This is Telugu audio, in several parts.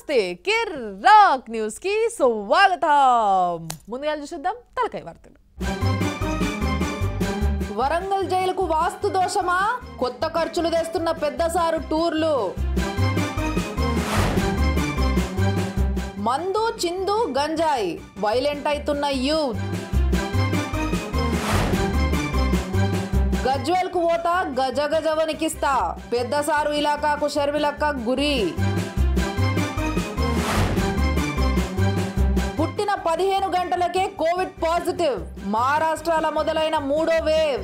నమస్తే కిర్రాక్ న్యూస్ కి స్వాగతం ముందుగా చూద్దాం తలకాయ వార్తలు వరంగల్ జైలుకు వాస్తు దోషమా కొత్త ఖర్చులు తెస్తున్న పెద్దసారు టూర్లు మందు చిందు గంజాయి వైలెంట్ అవుతున్న యూత్ గజ్వేల్ కు పోతా గజ గజ వణికిస్తా పెద్దసారు ఇలాకాకు షర్మిలక్క గురి పుట్టిన పదిహేను గంటలకే కోవిడ్ పాజిటివ్ మహారాష్ట్రలో మొదలైన మూడో వేవ్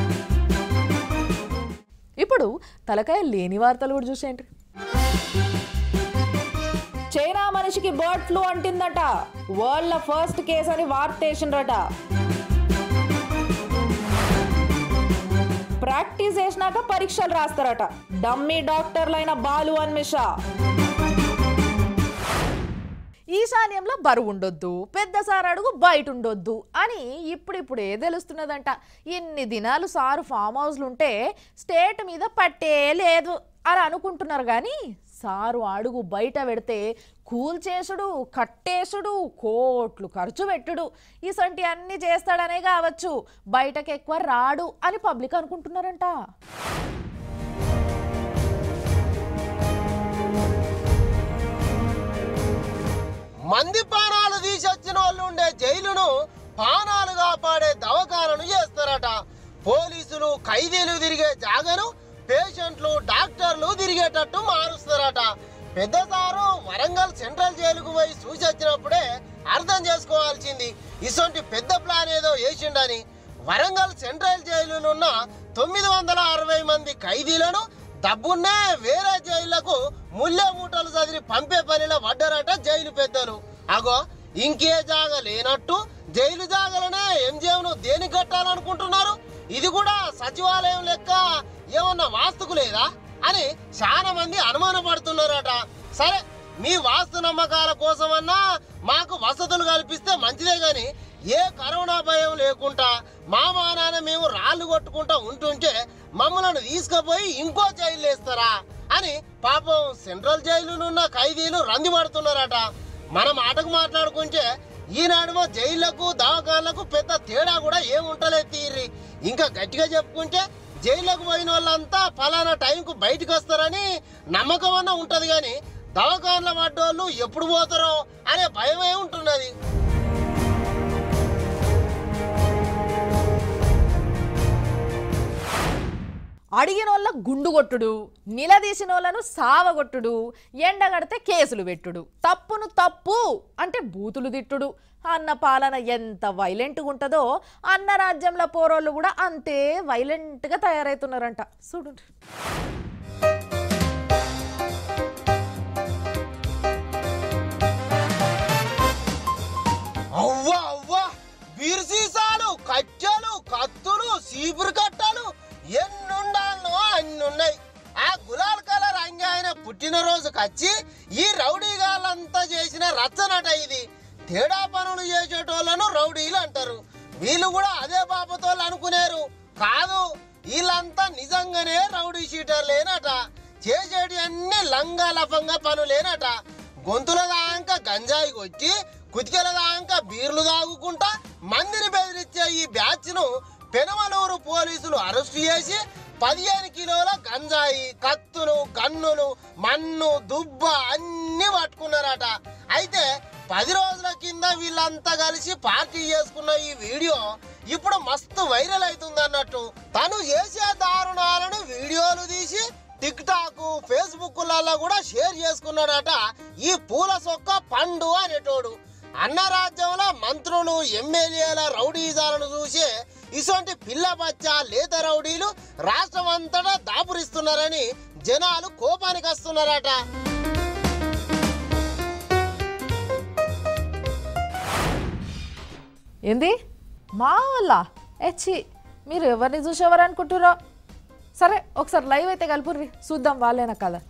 ఇప్పుడు తలకాయ లేని వార్తలు కూడా చూసేయండి చైనా మనిషికి బర్డ్ ఫ్లూ అంటిందట వరల్డ్ ఫస్ట్ కేసు అని వార్తేసిండ్రట ప్రాక్టీస్ చేసినాక పరీక్షలు రాస్తారట డమ్మీ డాక్టర్లైన బాలు అన్మిషా ఈశాన్యంలో బరువు ఉండొద్దు పెద్ద సార్ అడుగు బయట ఉండొద్దు అని ఇప్పుడిప్పుడే తెలుస్తున్నదంట ఇన్ని దినాలు సారు ఫామ్ హౌస్లు ఉంటే స్టేట్ మీద పట్టే లేదు అని అనుకుంటున్నారు కానీ సారు అడుగు బయట పెడితే కూల్చేసుడు కట్టేసుడు కోట్లు ఖర్చు పెట్టుడు ఇసంటి అన్ని చేస్తాడనే కావచ్చు బయటకు ఎక్కువ రాడు అని పబ్లిక్ అనుకుంటున్నారంట మంది పానాలు తీసొచ్చిన వాళ్ళు ఉండే జైలును పానాలు కాపాడే దవాఖానను చేస్తారట పోలీసులు ఖైదీలు తిరిగే జాగను పేషెంట్లు డాక్టర్లు తిరిగేటట్టు మారుస్తారట పెద్ద సారు వరంగల్ సెంట్రల్ జైలుకు పోయి చూసొచ్చినప్పుడే అర్థం చేసుకోవాల్సింది ఇసొంటి పెద్ద ప్లాన్ ఏదో వేసిండని వరంగల్ సెంట్రల్ జైలునున్న తొమ్మిది వందల అరవై మంది ఖైదీలను డబ్బున్నే వేరే జైళ్లకు ముల్లె మూటలు చదివి పంపే పనిలో పడ్డారట జైలు పెద్దలు అగో ఇంకే జాగ లేనట్టు జైలు జాగలనే ఎంజిఎంను దేనికి కట్టాలనుకుంటున్నారు ఇది కూడా సచివాలయం లెక్క ఏమన్నా వాస్తుకు లేదా అని చాలా మంది అనుమానపడుతున్నారట సరే మీ వాస్తు నమ్మకాల కోసమన్నా మాకు వసతులు కల్పిస్తే మంచిదే గాని ఏ కరోనా భయం లేకుండా మా మానాన మేము రాళ్ళు కొట్టుకుంటా ఉంటుంటే మమ్మల్ని తీసుకుపోయి ఇంకో జైలు వేస్తారా అని పాపం సెంట్రల్ జైలునున్న ఖైదీలు రంది పడుతున్నారట మనం ఆటకు మాట్లాడుకుంటే ఈనాడుమో జైళ్లకు దవాఖాన్లకు పెద్ద తేడా కూడా ఏముంటలేదు తీరి ఇంకా గట్టిగా చెప్పుకుంటే జైళ్ళకు పోయిన వాళ్ళంతా ఫలానా టైంకు బయటకు వస్తారని నమ్మకం అన్న ఉంటది కానీ దవాఖాన్ల పడ్డోళ్ళు ఎప్పుడు పోతారో అనే భయమే ఉంటున్నది అడిగిన వాళ్ళ గుండు కొట్టుడు నిలదీసిన వాళ్ళను సావగొట్టుడు ఎండగడితే కేసులు పెట్టుడు తప్పును తప్పు అంటే బూతులు తిట్టుడు అన్న పాలన ఎంత వైలెంట్గా ఉంటుందో అన్న రాజ్యంలో పోరోళ్ళు కూడా అంతే వైలెంట్గా తయారవుతున్నారంట చూడు అవ్వా అవ్వా బీరు సీసాలు కట్టెలు కత్తులు సీపురు కట్టలు ఎన్నుండాలనో అన్ని ఉన్నాయి ఆ గులాల్ కలర్ అంగి ఆయన పుట్టినరోజుకి వచ్చి ఈ రౌడీగాళ్ళంతా చేసిన రచ్చనట ఇది తేడా పనులు చేసేటోళ్ళను రౌడీలు అంటారు వీళ్ళు కూడా అదే పాపతోళ్ళు అనుకునేరు కాదు వీళ్ళంతా నిజంగానే రౌడీ షీటర్లేనట చేసేటి అన్ని లంగా లఫంగా పనులేనట గొంతుల దాంక గంజాయి కొట్టి కుతికెల దాంక బీర్లు తాగుకుంటా మందిని బెదిరించే ఈ బ్యాచ్ ను పెనమలూరు పోలీసులు అరెస్ట్ చేసి పదిహేను కిలోల గంజాయి కత్తులు గన్నులు మన్ను దుబ్బ అన్ని పట్టుకున్నారట అయితే పది రోజుల కింద వీళ్ళంతా కలిసి పార్టీ చేసుకున్న ఈ వీడియో ఇప్పుడు మస్తు వైరల్ అవుతుంది అన్నట్టు తను చేసే దారుణాలను వీడియోలు తీసి టిక్ టాక్ ఫేస్బుక్ లలో కూడా షేర్ చేసుకున్నాడట ఈ పూల సొక్క పండు అనేటోడు అన్న రాజ్యంలో మంత్రులు ఎమ్మెల్యేల రౌడీజాలను చూసి ఇటువంటి పిల్ల బచ్చా లేత రౌడీలు రాష్ట్రం అంతటా దాపురిస్తున్నారని జనాలు కోపానికి వస్తున్నారట ఏంది మా వాళ్ళ ఎచ్చి మీరు ఎవరిని చూసేవారు అనుకుంటుర్రో సరే ఒకసారి లైవ్ అయితే కలుపుర్రి చూద్దాం వాళ్ళేనా కదా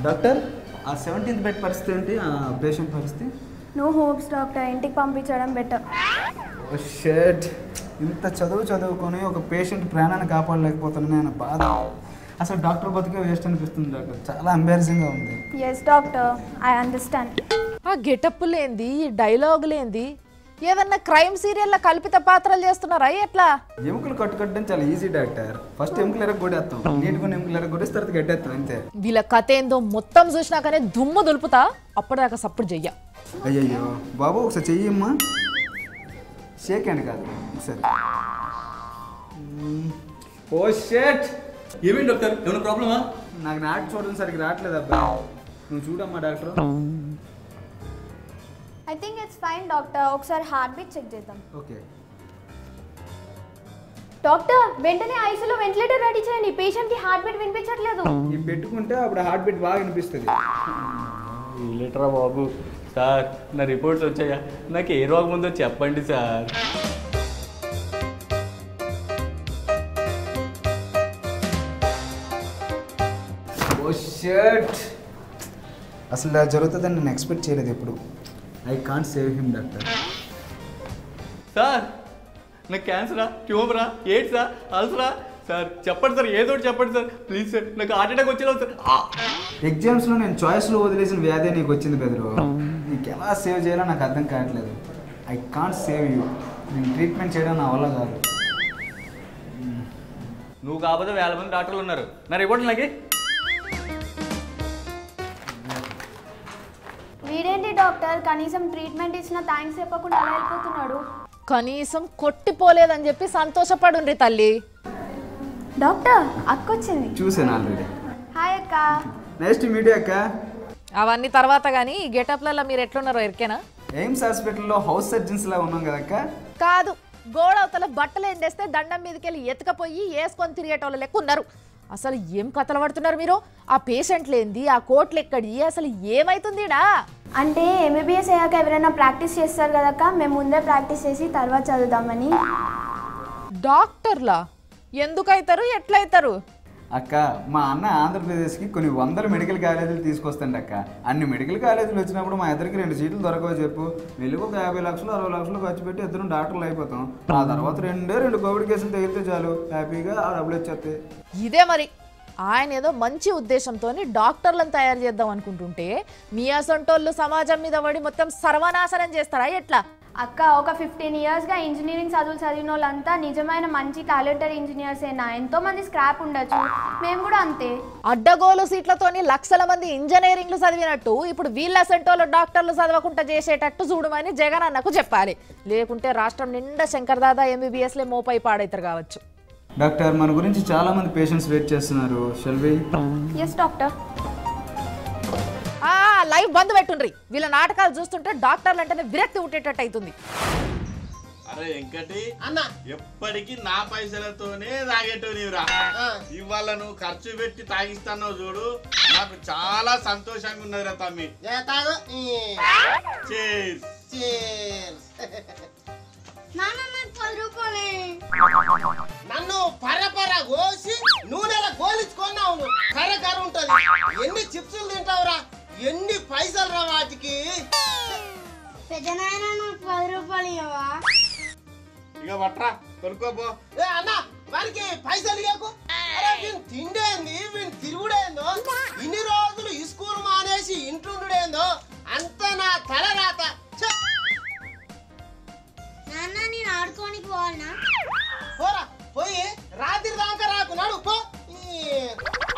డాక్టర్ ఆ సెవెంటీన్త్ బెడ్ పరిస్థితి ఏంటి ఆ పేషెంట్ పరిస్థితి నో హోప్స్ డాక్టర్ ఇంటికి పంపించడం బెటర్ ఓ షర్ట్ ఇంత చదువు చదువుకొని ఒక పేషెంట్ ప్రాణాన్ని కాపాడలేకపోతున్నాను నేను బాధ అసలు డాక్టర్ బతికే వేస్ట్ అనిపిస్తుంది డాక్టర్ చాలా ఎంబారసింగ్గా ఉంది ఎస్ డాక్టర్ ఐ అండర్స్టాండ్ ఆ గెటప్ లేంది ఈ డైలాగ్ లేంది ఏదన్నా క్రైమ్ సీరియల్లో కల్పిత పాత్రలు చేస్తున్నారా ఎట్లా ఎముకలు కట్టుకట్టడం చాలా ఈజీ డాక్టర్ ఫస్ట్ ఎముకలు ఎరగ కొడేస్తాం నీట్గా ఎముకలు ఎరగ కొట్టేసి తర్వాత గట్టేస్తాం అంతే వీళ్ళ కథ ఏందో మొత్తం చూసినాకనే దుమ్ము దులుపుతా అప్పటిదాకా సప్పుడు చెయ్య అయ్యయ్యో బాబు ఒకసారి చెయ్యమ్మా షేక్ హ్యాండ్ కాదు ఒకసారి మ్మ్. ఓ షేట్ ఏమేంటి డాక్టర్ ఏమైనా ప్రాబ్లమా నాకు నాటు చూడడం సరిగ్గా రావట్లేదు అబ్బా నువ్వు చూడమ్మా doctor I think it's fine doctor ఒకసారి హార్ట్ బీట్ చెక్ చేద్దాం ఓకే డాక్టర్ వెంటనే ఐసీలో వెంటిలేటర్ రెడీ చేయండి పేషెంట్కి హార్ట్ బీట్ వినిపించట్లేదు ఇవి పెట్టుకుంటే అప్పుడు హార్ట్ బీట్ బాగా అనిపిస్తుంది లేటరా బాబు సార్ నా రిపోర్ట్స్ వచ్చాయా నాకు ఏ రోగం ఉందో చెప్పండి సార్ ఓ షర్ట్ అసలు ఇలా జరుగుతుందని నేను ఎక్స్పెక్ట్ చేయలేదు ఎప్పుడు I can't save him doctor sir నాకు క్యాన్సరా ట్యూమరా ఎయిడ్సా అల్సరా సార్ చెప్పండి సార్ ఏదో ఒకటి చెప్పండి సార్ ప్లీజ్ సార్ నాకు హార్ట్ అటాక్ వచ్చేలా సార్ ఆ! ఎగ్జామ్స్లో నేను చాయిస్లో వదిలేసిన వ్యాధి నీకు వచ్చింది బెదరు నీకు ఎలా సేవ్ చేయాలో నాకు అర్థం కావట్లేదు ఐ కాంట్ సేవ్ యూ నేను ట్రీట్మెంట్ చేయడం నా వల్ల కాదు నువ్వు కాకపోతే వేల మంది డాక్టర్లు ఉన్నారు నా రిపోర్ట్ నాకు వీడేంటి డాక్టర్ కనీసం ట్రీట్మెంట్ ఇచ్చిన థ్యాంక్స్ చెప్పకుండా అలా వెళ్ళిపోతున్నాడు కనీసం కొట్టిపోలేదని చెప్పి సంతోషపడుండ్రి తల్లి డాక్టర్ అక్క వచ్చింది చూసాను ఆల్రెడీ హాయ్ అక్క నెక్స్ట్ మీడియా అక్క అవన్నీ తర్వాత కానీ ఈ గెటప్లలో మీరు ఎట్లున్నారో ఎరికేనా ఎయిమ్స్ హాస్పిటల్లో హౌస్ సర్జన్స్ లా ఉన్నాం కదక్క కాదు గోడవతల బట్టలు ఎండేస్తే దండం మీదకి వెళ్ళి ఎత్తుకపోయి వేసుకొని తిరిగేటోళ్ళ లెక్క ఉన్నారు అసలు ఏం కథలు పడుతున్నారు మీరు ఆ పేషెంట్లేంది ఆ కోట్లు ఎక్కడి అసలు ఏమైతుందిడా అంటే ఎంబీబీఎస్ అయ్యాక ఎవరైనా ప్రాక్టీస్ చేస్తారు కదక్క మేము ముందే ప్రాక్టీస్ చేసి తర్వాత చదువుదామని డాక్టర్లా ఎందుకైతారు ఎట్లయితారు అక్క మా అన్న ఆంధ్రప్రదేశ్కి కొన్ని వందల మెడికల్ కాలేజీలు తీసుకొస్తాండి అక్క అన్ని మెడికల్ కాలేజీలు వచ్చినప్పుడు మా ఇద్దరికి రెండు సీట్లు దొరకవో చెప్పు వెళ్ళి ఒక యాభై లక్షలు అరవై లక్షలు ఖర్చు పెట్టి ఇద్దరం డాక్టర్లు అయిపోతాం ఆ తర్వాత రెండే రెండు కోవిడ్ కేసులు తగిలితే చాలు హ్యాపీగా ఆ డబ్బులు వచ్చేస్తాయి ఇదే మరి ఆయన ఏదో మంచి ఉద్దేశంతో డాక్టర్లను తయారు చేద్దాం అనుకుంటుంటే మీ అసంటోళ్ళు సమాజం మీద పడి మొత్తం సర్వనాశనం చేస్తారా ఎట్లా అక్క ఒక ఫిఫ్టీన్ ఇయర్స్గా ఇంజనీరింగ్ చదువులు చదివిన వాళ్ళంతా నిజమైన మంచి టాలెంటెడ్ ఇంజనీర్సేనా ఎంతో మంది స్క్రాప్ ఉండొచ్చు మేము కూడా అంతే అడ్డగోలు సీట్లతోని లక్షల మంది ఇంజనీరింగ్లు చదివినట్టు ఇప్పుడు వీళ్ళ అసంటోళ్ళు డాక్టర్లు చదవకుండా చేసేటట్టు చూడమని జగన్ అన్నకు చెప్పాలి లేకుంటే రాష్ట్రం నిండా శంకర్ దాదా ఎంబీబీఎస్లే మోపై పాడైతారు కావచ్చు డాక్టర్ మన గురించి చాలా మంది పేషెంట్స్ వెయిట్ చేస్తున్నారు షెల్వి ఎస్ డాక్టర్ ఆ లైవ్ బంద్ పెట్టుండ్రి వీళ్ళ నాటకాలు చూస్తుంటే డాక్టర్లు అంటేనే విరక్తి ఉండేటట్టు అవుతుంది అరే వెంకటి అన్న ఎప్పటికీ నా పైసలతోనే తాగేటో నీవురా ఆ. ఇవాళ నువ్వు ఖర్చు పెట్టి తాగిస్తున్నావు చూడు నాకు చాలా సంతోషంగా ఉన్నదిరా తమ్మి ఏ తాగు ఈ Cheers. cheers. నన్ను పర పర కోసి నూనెల గోలించుకున్నావు నువ్వు. కర్ర కర్ర ఉంటది ఎన్ని చిప్సులు తింటావురా ఎన్ని పైసలు రా వాటికి ఇక పట్రా కొనుక్కోపో ఏ అన్న వారికి పైసలు ఇవ్వకు అరే వీని తిండేంది వీని తిరుగుడేందో ఇన్ని రోజులు ఈ స్కూల్ మానేసి ఇంటుండేందో అంత నా తల రాత ఛే! నాన్న నేను ఆడుకోనికి పోవాలనా పోరా పోయి రాత్రి దాకా రాకు నడు పో ఈ-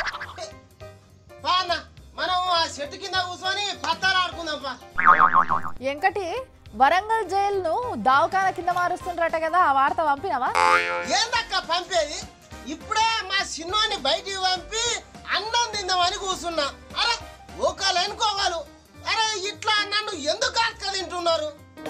పా అన్న మనం ఆ చెట్టు కింద కూర్చొని పత్తాలు ఆడుకుందాం పా ఎంకటి వరంగల్ జైలును దావకాన కింద మారుస్తుండ్రట కదా ఆ వార్త పంపినావా ఏందక్క పంపేది ఇప్పుడే మా చిన్నోని బయటికి పంపి అన్నం తిందామని కూర్చున్నా అరే ఒకళ్ళు అనుకోగలు అరే ఇట్లా నన్ను ఎందుకు అక్క తింటున్నారు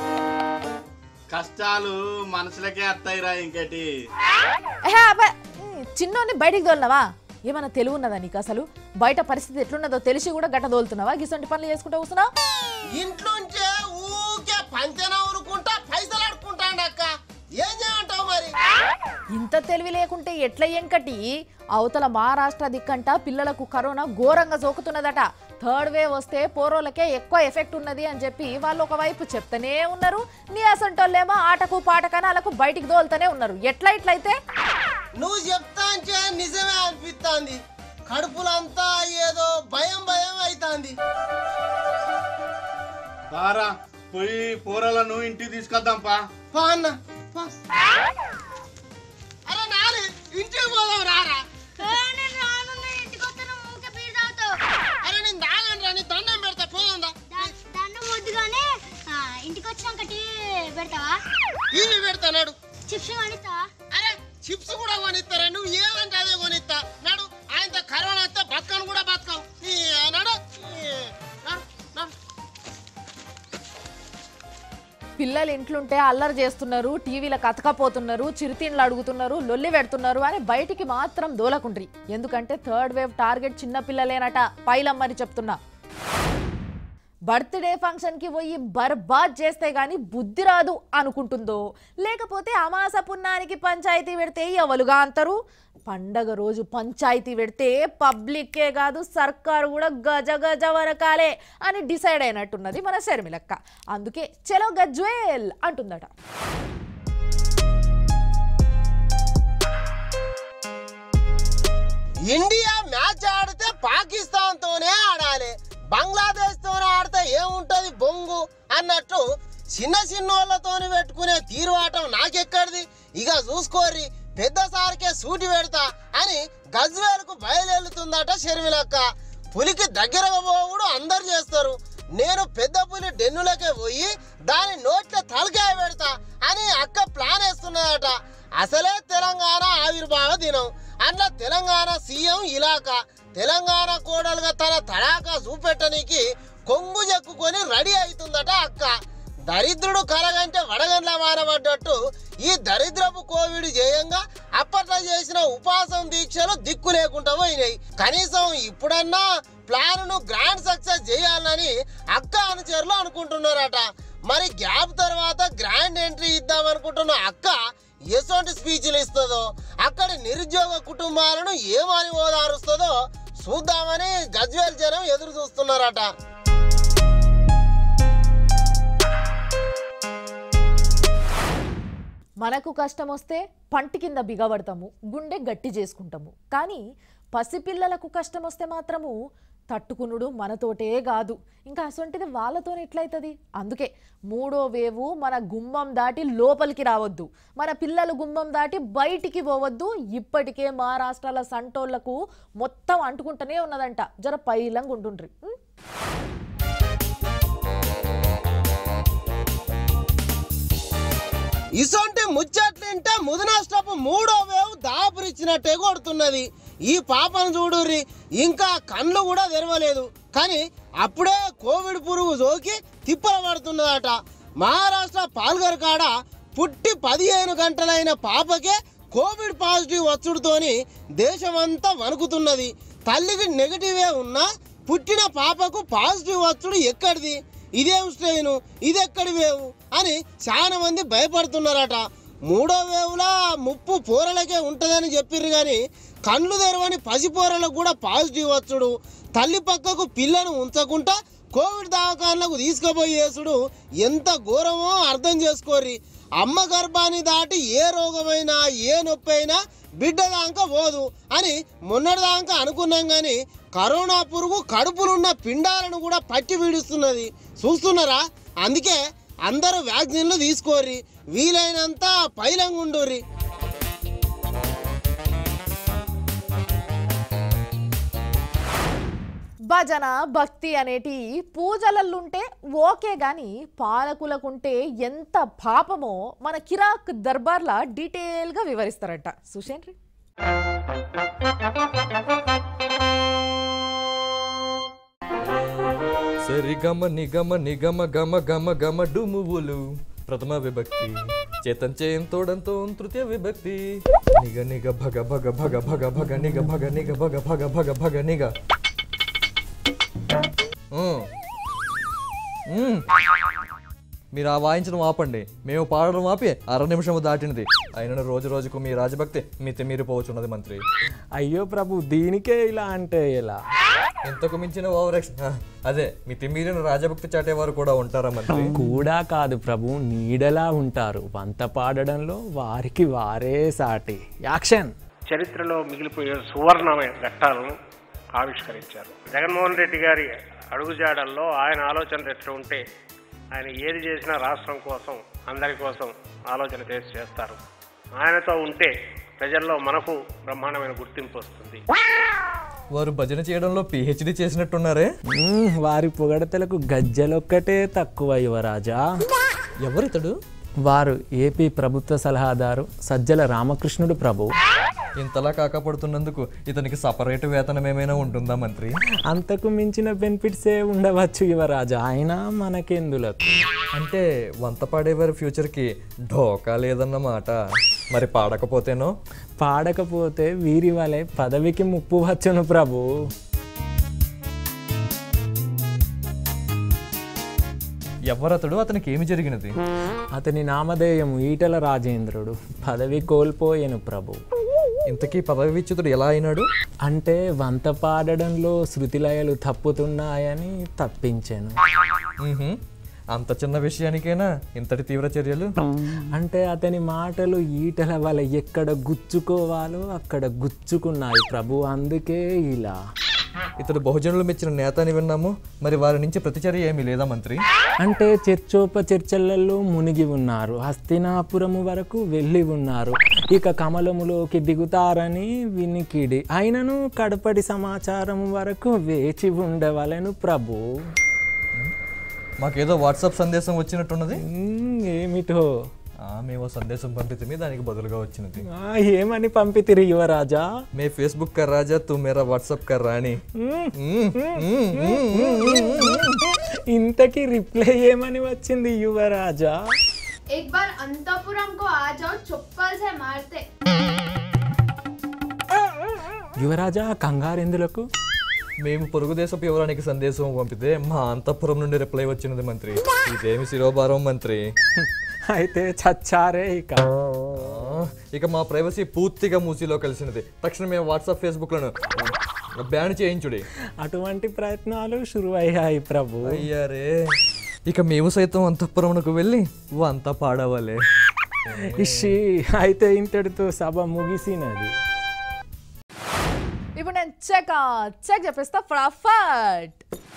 కష్టాలు మనసులకే వస్తాయిరా ఇంకటి ఏహే, అబ్బే. ఉమ్, చిన్నోన్ని బయటికి తోలినావా ఏమన్నా తెలివి ఉన్నదా నీకు అసలు బయట పరిస్థితి ఎట్లున్నదో తెలిసి కూడా గట్ట తోలుతున్నావా గిసొంటి పనులు చేసుకుంటూ కూర్చున్నావు ఇంట్లోంచే ఊకే పంచన ఊరుకుంటా పైసలు ఆడుకుంటాండి అక్క ఏం చేయమంటావు మరి ఇంత తెలివి లేకుంటే ఎట్ల ఎంకటి అవతల మహారాష్ట్ర దిక్కంట పిల్లలకు కరోనా ఘోరంగా సోకుతున్నదట థర్డ్ వేవ్ వస్తే పోరోలకే ఎక్కువ ఎఫెక్ట్ ఉన్నది అని చెప్పి వాళ్ళు ఒకవైపు చెప్తూనే ఉన్నారు నీ అసంటోళ్ళేమో ఆటకు పాటకనాలకు బయటికి దోలుతూనే ఉన్నారు ఎట్లా ఇట్లయితే నువ్వు చెప్తా అంటే నిజమే అనిపిస్తుంది కడుపులంతా ఏదో భయం భయం అవుతుంది పారా పోయి పోరాలను ఇంటికి తీసుకొద్దాం పా పా అన్న పా. అరే నాని ఇంటికి పోదాం రారా నేను రానున్నా ఇంటికి వస్తాను ఊకే బీర్ తాగుతావు అరే నేను దాగండి రా నీ దండం పెడతా పోదా దా- దండం వద్దుగానే ఆ, ఇంటికి వచ్చినాక టీ పెడతావా ఇవి పెడతాడు చిప్స్ కొనిస్తావా అరే చిప్స్ కూడా కొనిస్తారా నువ్వు ఏమంటే అదే కొనిస్తా నాడు ఆయనతో కరోనా వస్తే బతకను కూడా బతకవు ఈ నాడు ఈ నాడు, నాడు. పిల్లలు ఇంట్లుంటే అల్లరి చేస్తున్నారు టీవీలకు అతకపోతున్నారు చిరుతిండ్లు అడుగుతున్నారు లొల్లి పెడుతున్నారు అని బయటికి మాత్రం దోలకుండ్రి ఎందుకంటే థర్డ్ వేవ్ టార్గెట్ చిన్న పిల్లలేనట పైలమ్మని చెప్తున్నా బర్త్డే ఫంక్షన్కి పోయి బర్బాద్ చేస్తే గాని బుద్ధి రాదు అనుకుంటుందో లేకపోతే అమాస పున్నానికి పంచాయతీ పెడితే ఎవలుగా అంటారు పండగ రోజు పంచాయతీ పెడితే పబ్లిక్కే కాదు సర్కారు కూడా గజ గజ వరకాలే అని డిసైడ్ అయినట్టున్నది మన శర్మిలక్క అందుకే చలో గజ్వేల్ అంటుందట ఇండియా మ్యాచ్ ఆడితే పాకిస్తాన్ తోనే ఆడాలి బంగ్లాదేశ్ తోనే ఆడితే ఏముంటది బొంగు అన్నట్టు చిన్న చిన్నోళ్ళతోని పెట్టుకునే తీరువాటం నాకెక్కడిది ఇక చూసుకోర్రి పెద్ద సారికే సూటి పెడతా అని గజ్వేల్కు బయలుదేరుతుందట షర్మిలక్క పులికి దగ్గరగా పోవుడు అందరు చేస్తారు నేను పెద్ద పులి డెన్నులకే పోయి దాని నోట్ల తలకాయ పెడతా అని అక్క ప్లాన్ వేస్తున్నదట అసలే తెలంగాణ ఆవిర్భావ దినం అందులో తెలంగాణ సీఎం ఇలాకా తెలంగాణ కోడలుగా తన తడాకా చూపెట్టనికి కొంగు చెక్కుకొని రెడీ అవుతుందట అక్క దరిద్రుడు కలగంటే వడగండ్ల మారబడ్డట్టు ఈ దరిద్రపు కోవిడ్ చేయంగా అప్పట్లో చేసిన ఉపాసం దీక్షలు దిక్కు లేకుండా పోయినాయి కనీసం ఇప్పుడన్నా ప్లాన్ గ్రాండ్ సక్సెస్ చేయాలని అక్క అనుచరులు అనుకుంటున్నారట మరి గ్యాప్ తర్వాత గ్రాండ్ ఎంట్రీ ఇద్దాం అనుకుంటున్న అక్క ఎటువంటి స్పీచ్లు ఇస్తుందో అక్కడి నిరుద్యోగ కుటుంబాలను ఏమని ఓదారుస్తుందో చూద్దామని గజ్వేల్ జనం ఎదురు చూస్తున్నారట మనకు కష్టం వస్తే పంటి కింద బిగబడతాము గుండె గట్టి చేసుకుంటాము కానీ పసిపిల్లలకు కష్టం వస్తే మాత్రము తట్టుకునుడు మనతోటే కాదు ఇంకా అసొంటిది వాళ్ళతో ఎట్లయితుంది అందుకే మూడో వేవు మన గుమ్మం దాటి లోపలికి రావద్దు మన పిల్లలు గుమ్మం దాటి బయటికి పోవద్దు ఇప్పటికే మహారాష్ట్రాల సంటోళ్లకు మొత్తం అంటుకుంటూనే ఉన్నదంట జర పైలంగా ఉంటుండ్రి ఉం? ఇసొంటి ముచ్చట్లింటే ముదినష్టపు మూడో వేవ్ దాపురిచ్చినట్టే కొడుతున్నది ఈ పాపను చూడుర్రి ఇంకా కళ్ళు కూడా తెరవలేదు కానీ అప్పుడే కోవిడ్ పురుగు సోకి తిప్పల పడుతున్నదట మహారాష్ట్ర పాల్గర్ కాడ పుట్టి పదిహేను గంటలైన పాపకే కోవిడ్ పాజిటివ్ వచ్చుడుతోని దేశమంతా వణుకుతున్నది తల్లికి నెగిటివే ఉన్నా పుట్టిన పాపకు పాజిటివ్ వచ్చుడు ఎక్కడిది ఇదేం స్ట్రెయిన్ ఇది ఎక్కడి వేవు అని చాలా మంది భయపడుతున్నారట మూడో వేవులా ముప్పు పోరలకే ఉంటుందని చెప్పిర్రు కానీ కళ్ళు తెరవని పసిపోరలకు కూడా పాజిటివ్ వచ్చుడు తల్లి పక్కకు పిల్లను ఉంచకుండా కోవిడ్ దవాఖానలకు తీసుకుపోయేసుడు ఎంత ఘోరమో అర్థం చేసుకోర్రి అమ్మ గర్భాన్ని దాటి ఏ రోగమైనా ఏ నొప్పి అయినా బిడ్డ దాకా పోదు అని మొన్నటిదాకా అనుకున్నాం కానీ కరోనా పురుగు కడుపులున్న పిండాలను కూడా పట్టి పీడిస్తున్నది చూస్తున్నారా అందుకే అందరూ వ్యాక్సిన్లు తీసుకోర్రి వీలైనంత పైలంగుండుర్రి భజన భక్తి అనేటి పూజలల్లుంటే ఓకే గాని పాలకులకుంటే ఎంత పాపమో మన కిరాక్ దర్బార్లా డీటెయిల్గా వివరిస్తారట సుషేన్రి సరి గమ నిగమ నిగమ గమ గమ గమ డుమువులు ప్రథమ విభక్తి చేతం చేయం తోడంతో తృతీయ విభక్తి నిగ నిగ భగ భగ భగ భగ భగ నిగ భగ నిగ భగ భగ భగ భగ నిగ ఉమ్. ఉమ్. మీరు ఆ వాయించడం ఆపండి మేము పాడడం ఆపి అర నిమిషము దాటినది అయిన రోజు రోజుకు మీ రాజభక్తి మితిమీరిపోవచ్చున్నది మంత్రి అయ్యో ప్రభు దీనికే ఇలా అంటే ఎలా ఇంతకు మించిన ఓవర్ అదే మితిమీరిన రాజభక్తి చాటేవారు కూడా ఉంటారా మంత్రి కూడా కాదు ప్రభు నీడలా ఉంటారు వంత పాడడంలో వారికి వారే సాటి యాక్షన్ చరిత్రలో మిగిలిపోయే సువర్ణమైన ఘట్టాలను ఆవిష్కరించారు జగన్మోహన్ రెడ్డి గారి అడుగుజాడల్లో ఆయన ఆలోచనలు ఎట్లా ఉంటే ఆయన ఏది చేసినా రాష్ట్రం కోసం అందరి కోసం ఆలోచన చేసి చేస్తారు ఆయనతో ఉంటే ప్రజల్లో మనకు బ్రహ్మాండమైన గుర్తింపు వస్తుంది వారు భజన చేయడంలో పిహెచ్డి చేసినట్టున్నారే మ్మ్, వారి పొగడతలకు గజ్జలొక్కటే తక్కువ యువరాజా ఎవరితడు వారు ఏపీ ప్రభుత్వ సలహాదారు సజ్జల రామకృష్ణుడు ప్రభు ఇంతలా కాకపడుతున్నందుకు ఇతనికి సపరేట్ వేతనం ఏమైనా ఉంటుందా మంత్రి అంతకు మించిన బెనిఫిట్సే ఉండవచ్చు యువరాజా అయినా మనకెందులకు అంటే వంత పాడేవారి ఫ్యూచర్కి ఢోకా లేదన్నమాట మరి పాడకపోతేనో పాడకపోతే వీరి వలె పదవికి ముప్పు వచ్చును ప్రభు ఎవరతడు అతనికి ఏమి జరిగినది అతని నామధేయము ఈటల రాజేంద్రుడు పదవి కోల్పోయెను ప్రభు ఇంతకీ పదవి విచ్యుతుడు ఎలా అయినాడు అంటే వంత పాడడంలో శృతిలయలు తప్పుతున్నాయని తప్పించాను మ్మ్హ్మ్. అంత చిన్న విషయానికేనా ఇంతటి తీవ్ర చర్యలు అంటే అతని మాటలు ఈటల వల్ల ఎక్కడ గుచ్చుకోవాలో అక్కడ గుచ్చుకున్నాయి ప్రభు అందుకే ఇలా ఇతడు బహుజనులు మెచ్చిన నేత అని విన్నాము మరి వారి నుంచి ప్రతిచర్య ఏమీ లేదా మంత్రి అంటే చర్చోపచర్చలలో మునిగి ఉన్నారు హస్తినాపురము వరకు వెళ్ళి ఉన్నారు ఇక కమలములోకి దిగుతారని వినికిడి అయినను కడపటి సమాచారం వరకు వేచి ఉండవలెను ప్రభు మాకేదో వాట్సాప్ సందేశం వచ్చినట్టున్నది మ్మ్, ఏమిటో ఆ, మేము సందేశం పంపితే దానికి బదులుగా వచ్చినది ఆ, ఏమని పంపితిరి యువరాజా మే ఫేస్బుక్ కర్ రాజా తూ మేరా వాట్సాప్ కర్ రాణి ఇంతకీ రిప్లై ఏమని వచ్చింది యువరాజా एक बार अंतपुरम को आ जाओ चप्पल से मारते యువరాజా కంగారెందులకు మేము పొరుగు దేశపు వివరానికి సందేశం పంపితే మా అంతఃపురం నుండి రిప్లై వచ్చినది మంత్రి ఇదేమి శిరోభారం మంత్రి అయితే చచ్చారే ఇక ఆ, ఇక మా ప్రైవసీ పూర్తిగా మూసీలో కలిసినది తక్షణం మేము వాట్సాప్ ఫేస్బుక్లను బ్యాన్ చేయించుడి అటువంటి ప్రయత్నాలు శురువయ్యాయి ప్రభు అయ్యారే ఇక మేము సైతం అంతఃపురమునకు వెళ్ళి వంత పాడవలే ఇషి అయితే ఇంతటితో సభ ముగిసినది ఇప్పుడు నేను చెక్ చెక్ చెప్పేస్తా ఫటాఫట్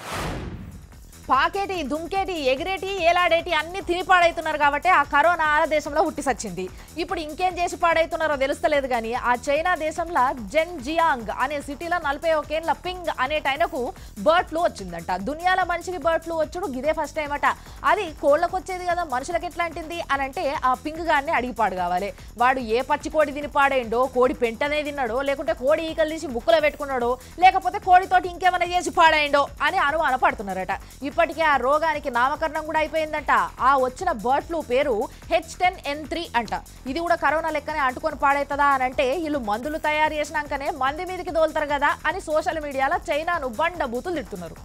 పాకేటి దుంకేటి ఎగిరేటి ఏలాడేటి అన్ని తిని పాడైతున్నారు కాబట్టి ఆ కరోనా ఆ దేశంలో పుట్టి సచ్చింది ఇప్పుడు ఇంకేం చేసి పాడైతున్నారో తెలుస్తలేదు కానీ ఆ చైనా దేశంలో జెన్ జియాంగ్ అనే సిటీలో నలభై ఒకేళ్ళ పింగ్ అనే టైనకు బర్డ్ ఫ్లూ వచ్చిందంట దునియాల మనిషికి బర్డ్ ఫ్లూ వచ్చుడు గిదే ఫస్ట్ టైం అట అది కోళ్ళకు వచ్చేది కదా మనుషులకు ఎట్లాంటింది అని అంటే ఆ పింగ్ గాన్ని అడిగి పాడు కావాలి వాడు ఏ పచ్చి కోడి తిని పాడేయండో కోడి పెంటనే తిన్నాడో లేకుంటే కోడి ఈకలు తీసి ముక్కులో పెట్టుకున్నాడో లేకపోతే కోడితోటి ఇంకేమైనా చేసి పాడేయండో అని అనుమాన పడుతున్నారట ఇప్పటికే ఆ రోగానికి నామకరణం కూడా అయిపోయిందంట ఆ వచ్చిన బర్డ్ ఫ్లూ పేరు హెచ్ టెన్ ఎన్ త్రీ అంట ఇది కూడా కరోనా లెక్కనే అంటుకొని పాడవుతుందా అని అంటే వీళ్ళు మందులు తయారు చేసినాకనే మంది మీదకి దోలుతారు కదా అని సోషల్ మీడియాలో చైనాను బండ బూతులు తిడుతున్నారు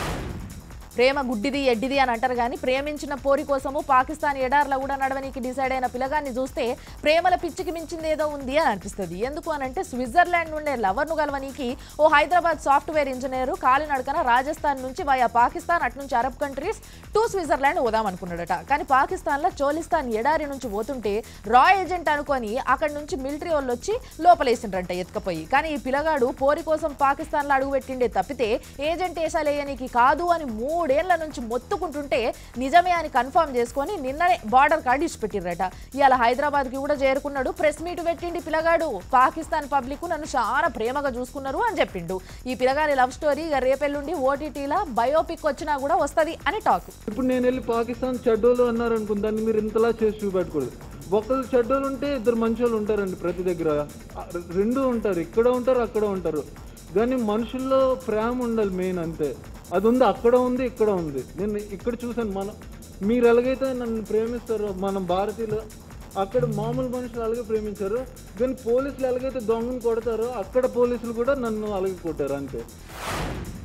ప్రేమ గుడ్డిది ఎడ్డిది అని అంటారు కానీ ప్రేమించిన పోరి కోసము పాకిస్తాన్ ఎడార్లో కూడా నడవనీకి డిసైడ్ అయిన పిల్లగాన్ని చూస్తే ప్రేమల పిచ్చికి మించింది ఏదో ఉంది అని అనిపిస్తుంది ఎందుకు అని అంటే స్విట్జర్లాండ్ నుండే లవర్ను కలవనీకి ఓ హైదరాబాద్ సాఫ్ట్వేర్ ఇంజనీర్ కాలినడకన రాజస్థాన్ నుంచి వయా పాకిస్తాన్ అటు నుంచి అరబ్ కంట్రీస్ టు స్విట్జర్లాండ్ పోదాం అనుకున్నాడట కానీ పాకిస్తాన్లో చోలిస్తాన్ ఎడారి నుంచి పోతుంటే రా ఏజెంట్ అనుకొని అక్కడి నుంచి మిలిటరీ వాళ్ళు వచ్చి లోపలేసిండ్రంట ఎత్తుకపోయి కానీ ఈ పిల్లగాడు పోరి కోసం పాకిస్తాన్లో అడుగుపెట్టిండే తప్పితే ఏజెంట్ వేసాలేయనికి కాదు అని మూడేళ్ల నుంచి మొత్తుకుంటుంటే నిజమే అని కన్ఫర్మ్ చేసుకొని నిన్ననే బార్డర్ కార్డు ఇచ్చిపెట్టిర్రట ఇవాళ హైదరాబాద్కి కూడా చేరుకున్నాడు ప్రెస్ మీట్ పెట్టిండి పిల్లగాడు పాకిస్తాన్ పబ్లిక్ నన్ను చాలా ప్రేమగా చూసుకున్నారు అని చెప్పిండు ఈ పిల్లగాని లవ్ స్టోరీ ఇక రేపెల్లుండి ఓటీటీలా బయోపిక్ వచ్చినా కూడా వస్తది అని టాక్ ఇప్పుడు నేను వెళ్ళి పాకిస్తాన్ చెడ్డోళ్ళు అన్నారు అనుకుని దాన్ని మీరు ఇంతలా చేసి చూపెట్టకూడదు ఒకళ్ళు చెడ్డోళ్ళు ఉంటే ఇద్దరు మంచి వాళ్ళు ఉంటారండి ప్రతి దగ్గర ఆ, రెండు ఉంటారు ఇక్కడ ఉంటారు అక్కడ ఉంటారు కానీ మనుషుల్లో ప్రేమ ఉండాలి మెయిన్ అంతే అది ఉంది అక్కడ ఉంది ఇక్కడ ఉంది నేను ఇక్కడ చూసాను మన మీరు ఎలాగైతే నన్ను ప్రేమిస్తారో మనం భారతీయులు అక్కడ మామూలు మనుషులు అలాగే ప్రేమించారు కానీ పోలీసులు ఎలాగైతే దొంగను కొడతారో అక్కడ పోలీసులు కూడా నన్ను అలాగే కొట్టారు అంతే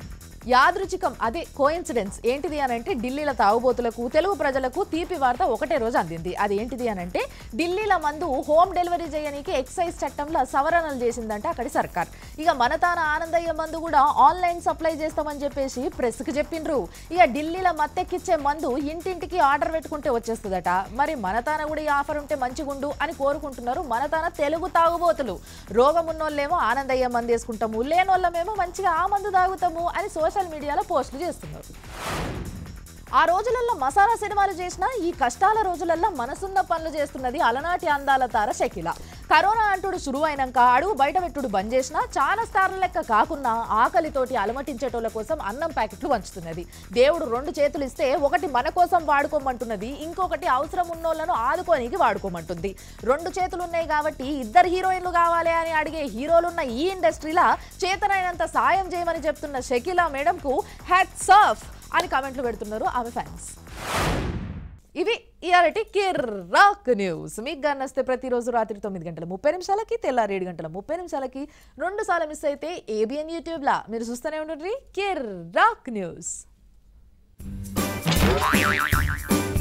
యాదృచికం అదే కోయిన్సిడెన్స్ ఏంటిది అని అంటే ఢిల్లీల తాగుబోతులకు తెలుగు ప్రజలకు తీపి వార్త ఒకటే రోజు అందింది అది ఏంటిది అని అంటే ఢిల్లీల మందు హోమ్ డెలివరీ చేయడానికి ఎక్సైజ్ చట్టంలో సవరణలు చేసిందంట అక్కడి సర్కార్ ఇక మన తాన ఆనందయ్య మందు కూడా ఆన్లైన్ సప్లై చేస్తామని చెప్పేసి ప్రెస్కి చెప్పిండ్రు ఇక ఢిల్లీలో మత్తెక్కిచ్చే మందు ఇంటింటికి ఆర్డర్ పెట్టుకుంటే వచ్చేస్తుందట మరి మన తాన కూడా ఈ ఆఫర్ ఉంటే మంచిగుండు అని కోరుకుంటున్నారు మన తాన తెలుగు తాగుబోతులు రోగం ఉన్నోళ్ళేమో ఆనందయ్య మందు వేసుకుంటాము లేనోళ్ళమేమో మంచిగా ఆ మందు తాగుతాము అని సోషల్ మీడియాలో పోస్టులు చేస్తున్నారు ఆ రోజులలో మసాలా సినిమాలు చేసిన ఈ కష్టాల రోజులల్లో మనసున్న పనులు చేస్తున్నది అలనాటి అందాల తార షకిల కరోనా అంటుడు శురువైనాక అడుగు బయట పెట్టుడు బంద్ చేసినా చాలా స్టార్ల లెక్క కాకున్నా ఆకలితోటి అలమటించేటోళ్ళ కోసం అన్నం ప్యాకెట్లు పంచుతున్నది దేవుడు రెండు చేతులు ఇస్తే ఒకటి మన కోసం వాడుకోమంటున్నది ఇంకొకటి అవసరం ఉన్నోళ్ళను ఆదుకోనికి వాడుకోమంటుంది రెండు చేతులు ఉన్నాయి కాబట్టి ఇద్దరు హీరోయిన్లు కావాలి అని అడిగే హీరోలున్న ఈ ఇండస్ట్రీలా చేతనైనంత సాయం చేయమని చెప్తున్న షకీలా మేడంకు హ్యాట్స్ ఆఫ్ అని కామెంట్లు పెడుతున్నారు ఆమె ఫ్యాన్స్ ఇవి ఇయాలటి కిర్రాక్ న్యూస్ మీకు గన్నస్తే ప్రతిరోజు రాత్రి తొమ్మిది గంటల ముప్పై నిమిషాలకి తెల్లారి ఏడు గంటల ముప్పై నిమిషాలకి రెండు సార్లు మిస్ అయితే ఏబిఎన్ యూట్యూబ్లా మీరు చూస్తూనే ఉండండి కిర్రాక్ న్యూస్